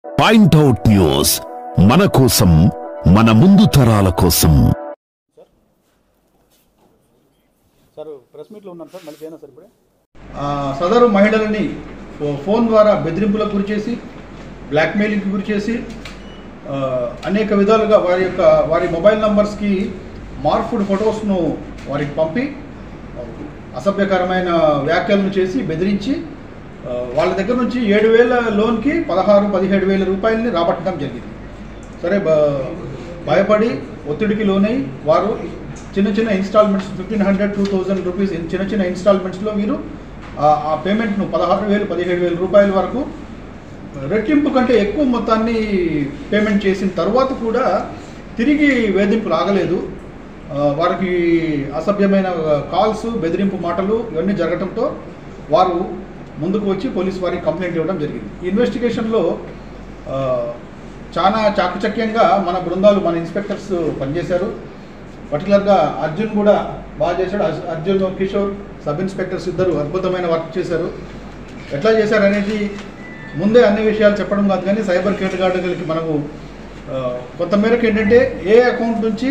Point out news మన కోసం మన ముందు తరాల కోసం సార్ ప్రెస్ మీట్లో ఉన్నాను సార్ మళ్ళీ చేయనా సార్ ఇప్పుడే ఆ, సదరు మహిళలని ఫో- ఫోన్ ద్వారా బెదిరింపులకు గురి చేసి బ్లాక్మెయిలింగ్కి గురి చేసి ఆ, అనేక విధాలుగా వారి యొక్క వారి మొబైల్ నంబర్స్కి మార్ఫుడ్ ఫొటోస్ను వారికి పంపి అసభ్యకరమైన వ్యాఖ్యలను చేసి బెదిరించి ఆ, వాళ్ళ దగ్గర నుంచి ఏడు వేల లోన్కి పదహారు పదిహేడు వేల రూపాయలని రాబట్టడం జరిగింది సరే బ- భయపడి ఒత్తిడికి లోనై వారు చిన్న చిన్న instalments fifteen hundred two thousand rupees చిన్న చిన్న ఇన్స్టాల్మెంట్స్లో వీరు ఆ- ఆ పేమెంట్ను పదహారు వేలు పదిహేడు వేల రూపాయల వరకు రెట్టింపు కంటే ఎక్కువ మొత్తాన్ని పేమెంట్ చేసిన తర్వాత కూడా తిరిగి వేధింపులు ఆగలేదు ఆ, వారికి అసభ్యమైన కాల్స్ బెదిరింపు మాటలు ఇవన్నీ జరగడంతో వారు ముందుకు వచ్చి పోలీస్ వారికి కంప్లైంట్ ఇవ్వడం జరిగింది ఈ ఇన్వెస్టిగేషన్లో ఆ, చాలా చాకచక్యంగా మన బృందాలు మన ఇన్స్పెక్టర్స్ పనిచేశారు పర్టికులర్గా అర్జున్ కూడా బాగా చేశాడు అర్జు- అర్జున్ కిషోర్ సబ్ ఇన్స్పెక్టర్స్ ఇద్దరు అద్భుతమైన వర్క్ చేశారు ఎట్లా చేశారు అనేది ముందే అన్ని విషయాలు చెప్పడం కాదు కానీ సైబర్ కేటగాడులకి మనము ఆ, కొంత మేరకు ఏంటంటే ఏ అకౌంట్ నుంచి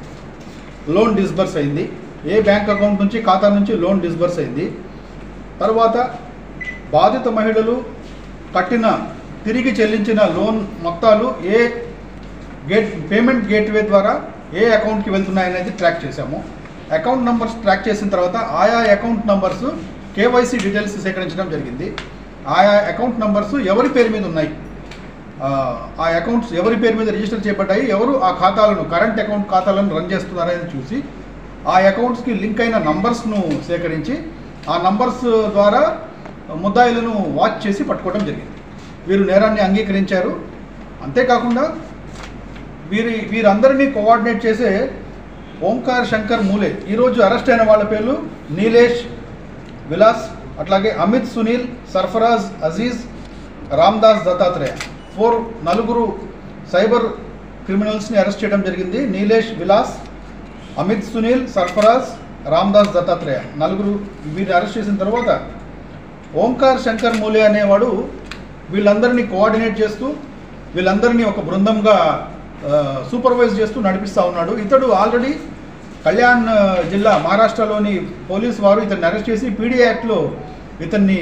లోన్ డిస్బర్స్ అయింది ఏ బ్యాంక్ అకౌంట్ నుంచి ఖాతా నుంచి లోన్ డిస్బర్స్ అయింది తర్వాత బాధిత మహిళలు కట్టిన తిరిగి చెల్లించిన లోన్ మొత్తాలు ఏ గేట్ పేమెంట్ గేట్వే ద్వారా ఏ అకౌంట్కి వెళ్తున్నాయనేది ట్రాక్ చేశాము అకౌంట్ నంబర్స్ ట్రాక్ చేసిన తర్వాత ఆయా అకౌంట్ నంబర్స్ కేవైసీ డీటెయిల్స్ సేకరించడం జరిగింది ఆయా అకౌంట్ నంబర్స్ ఎవరి పేరు మీద ఉన్నాయి ఆ, ఆ అకౌంట్స్ ఎవరి పేరు మీద రిజిస్టర్ చేయబడ్డాయి ఎవరు ఆ ఖాతాలను కరెంట్ అకౌంట్ ఖాతాలను రన్ చేస్తున్నారని చూసి ఆ అకౌంట్స్కి లింక్ అయిన నంబర్స్ను సేకరించి ఆ నంబర్స్ ద్వారా ముద్దాయిలను వాచ్ చేసి పట్టుకోవడం జరిగింది వీరు నేరాన్ని అంగీకరించారు అంతేకాకుండా వీరి వీరందరినీ కోఆర్డినేట్ చేసే ఓంకార్ శంకర్ మూలే ఈరోజు అరెస్ట్ అయిన వాళ్ళ పేర్లు నీలేష్ విలాస్ అట్లాగే అమిత్ సునీల్ సర్ఫరాజ్ అజీజ్ రామ్దాస్ దత్తాత్రేయ ఫోర్ నలుగురు సైబర్ క్రిమినల్స్ని అరెస్ట్ చేయడం జరిగింది నీలేష్ విలాస్ అమిత్ సునీల్ సర్ఫరాజ్ రామ్దాస్ దత్తాత్రేయ నలుగురు వీరిని అరెస్ట్ చేసిన తర్వాత ఓంకార్ శంకర్ మూలే అనేవాడు వీళ్ళందరినీ కోఆర్డినేట్ చేస్తూ వీళ్ళందరినీ ఒక బృందంగా ఆ, సూపర్వైజ్ చేస్తూ నడిపిస్తూ ఉన్నాడు ఇతడు ఆల్రెడీ కళ్యాణ్ ఆ, జిల్లా మహారాష్ట్రలోని పోలీస్ వారు ఇతన్ని అరెస్ట్ చేసి పీడీ యాక్ట్లో ఇతన్ని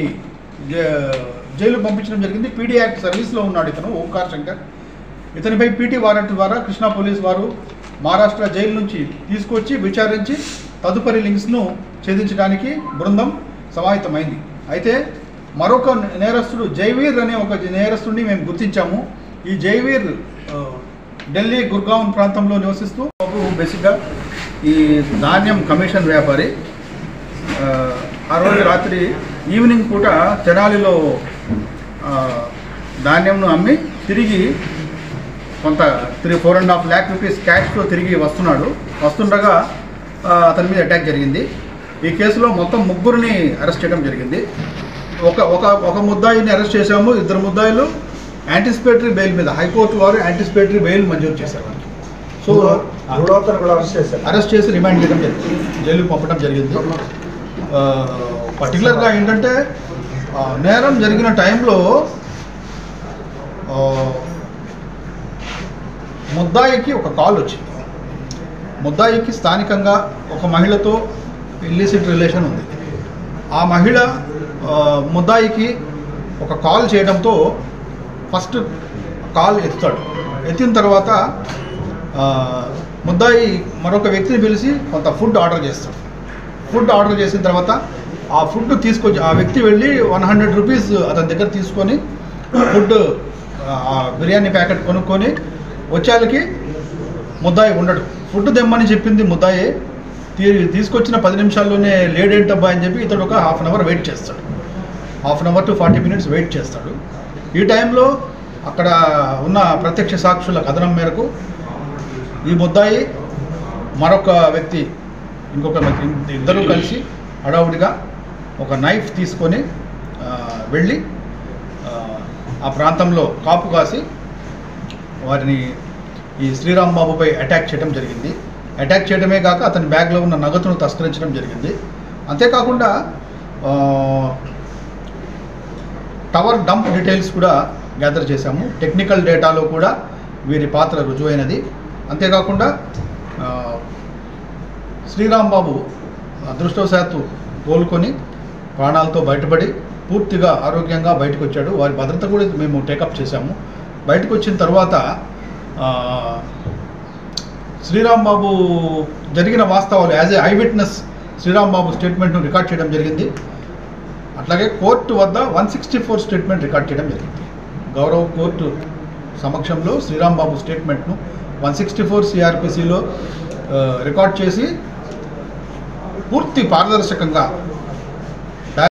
జ- జైలు పంపించడం జరిగింది పీడీ యాక్ట్ సర్వీస్లో ఉన్నాడు ఇతను ఓంకార్ శంకర్ ఇతనిపై పీటీ వారెంట్ ద్వారా కృష్ణా పోలీస్ వారు మహారాష్ట్ర జైలు నుంచి తీసుకొచ్చి విచారించి తదుపరి లింక్స్ను ఛేదించడానికి బృందం సమాహితమైంది అయితే మరొక నేరస్తుడు జైవీర్ అనే ఒక నేరస్తుడిని మేము గుర్తించాము ఈ జైవీర్ ఆ, ఢిల్లీ గుర్గావ్ ప్రాంతంలో నివసిస్తూ బేసిక్గా ఈ ధాన్యం కమిషన్ వ్యాపారి ఆ, ఆ రోజు రాత్రి ఈవినింగ్ పూట తెనాలిలో ఆ, ధాన్యంను అమ్మి తిరిగి కొంత three four and half lakh rupees క్యాష్తో తిరిగి వస్తున్నాడు వస్తుండగా ఆ, అతని మీద అటాక్ జరిగింది ఈ కేసులో మొత్తం ముగ్గురిని అరెస్ట్ చేయడం జరిగింది ఒక ఒక ఒక ముద్దాయిని అరెస్ట్ చేశాము ఇద్దరు ముద్దాయిలు యాంటిసిపేటరీ బెయిల్ మీద హైకోర్టు వారు యాంటిసిపేటరీ బెయిల్ మంజూరు చేశారు వారికి. సో మూడవతను కూడా అరెస్ట్ చేశారు అరెస్ట్ చేసి రిమాండ్ చేయడం జరిగింది జైలుకి పంపడం జరిగింది ఆ, పర్టికులర్గా ఏంటంటే ఆ, నేరం జరిగిన టైంలో ఆ, ముద్దాయికి ఒక కాల్ వచ్చింది ముద్దాయికి స్థానికంగా ఒక మహిళతో ఇల్లిసిట్ రిలేషన్ ఉంది ఆ మహిళ ఆ, ముద్దాయికి ఒక కాల్ చేయడంతో ఫస్ట్ కాల్ ఎత్తుతాడు ఎత్తిన తర్వాత ఆ, ముద్దాయి మరొక వ్యక్తిని పిలిచి కొంత ఫుడ్ ఆర్డర్ చేస్తాడు ఫుడ్ ఆర్డర్ చేసిన తర్వాత ఆ ఫుడ్ తీసుకొచ్చి ఆ వ్యక్తి వెళ్ళి వన్ హండ్రెడ్ రూపీస్ అతని దగ్గర తీసుకొని ఫుడ్ ఆ బిర్యానీ ప్యాకెట్ కొనుక్కొని వచ్చేళ్ళకి ముద్దాయి ఉండడు ఫుడ్ తెమ్మని చెప్పింది ముద్దాయి తీ- తీసుకొచ్చిన పది నిమిషాల్లోనే లేడేంటబ్బా అని చెప్పి ఇతడు ఒక హాఫ్ అన్ అవర్ వెయిట్ చేస్తాడు half an hour to forty minutes wait చేస్తాడు ఈ టైంలో అక్కడ ఉన్న ప్రత్యక్ష సాక్షుల కథనం మేరకు ఈ ముద్దాయి మరొక వ్యక్తి ఇంకొక వ్యక్తి ఇద్దరు కలిసి హడావుడిగా ఒక నైఫ్ తీసుకొని ఆ, వెళ్ళి ఆ, ఆ ప్రాంతంలో కాపు కాసి వారిని ఈ శ్రీరామ్ బాబుపై అటాక్ చేయడం జరిగింది అటాక్ చేయడమే కాక అతని బ్యాగ్లో ఉన్న నగదును తస్కరించడం జరిగింది అంతేకాకుండా ఆ, టవర్ డంప్ డీటెయిల్స్ కూడా గ్యాదర్ చేశాము టెక్నికల్ డేటాలో కూడా వీరి పాత్ర రుజువైనది అంతేకాకుండా ఆ, శ్రీరామ్ బాబు అదృష్టవశాత్తు కోలుకొని ప్రాణాలతో బయటపడి పూర్తిగా ఆరోగ్యంగా బయటకు వచ్చాడు వారి భద్రత కూడా మేము టేకప్ చేశాము బయటకు వచ్చిన తర్వాత ఆ, శ్రీరామ్ బాబు జరిగిన వాస్తవాలు as a eye witness Sriram Babu స్టేట్మెంట్ను రికార్డ్ చేయడం జరిగింది అట్లాగే కోర్టు వద్ద one sixty four statement record చేయడం జరిగింది గౌరవ కోర్టు సమక్షంలో శ్రీరామ్ బాబు స్టేట్మెంట్ను వన్ సిక్స్టీ ఫోర్ సిఆర్పిసిలో రికార్డ్ చేసి పూర్తి పారదర్శకంగా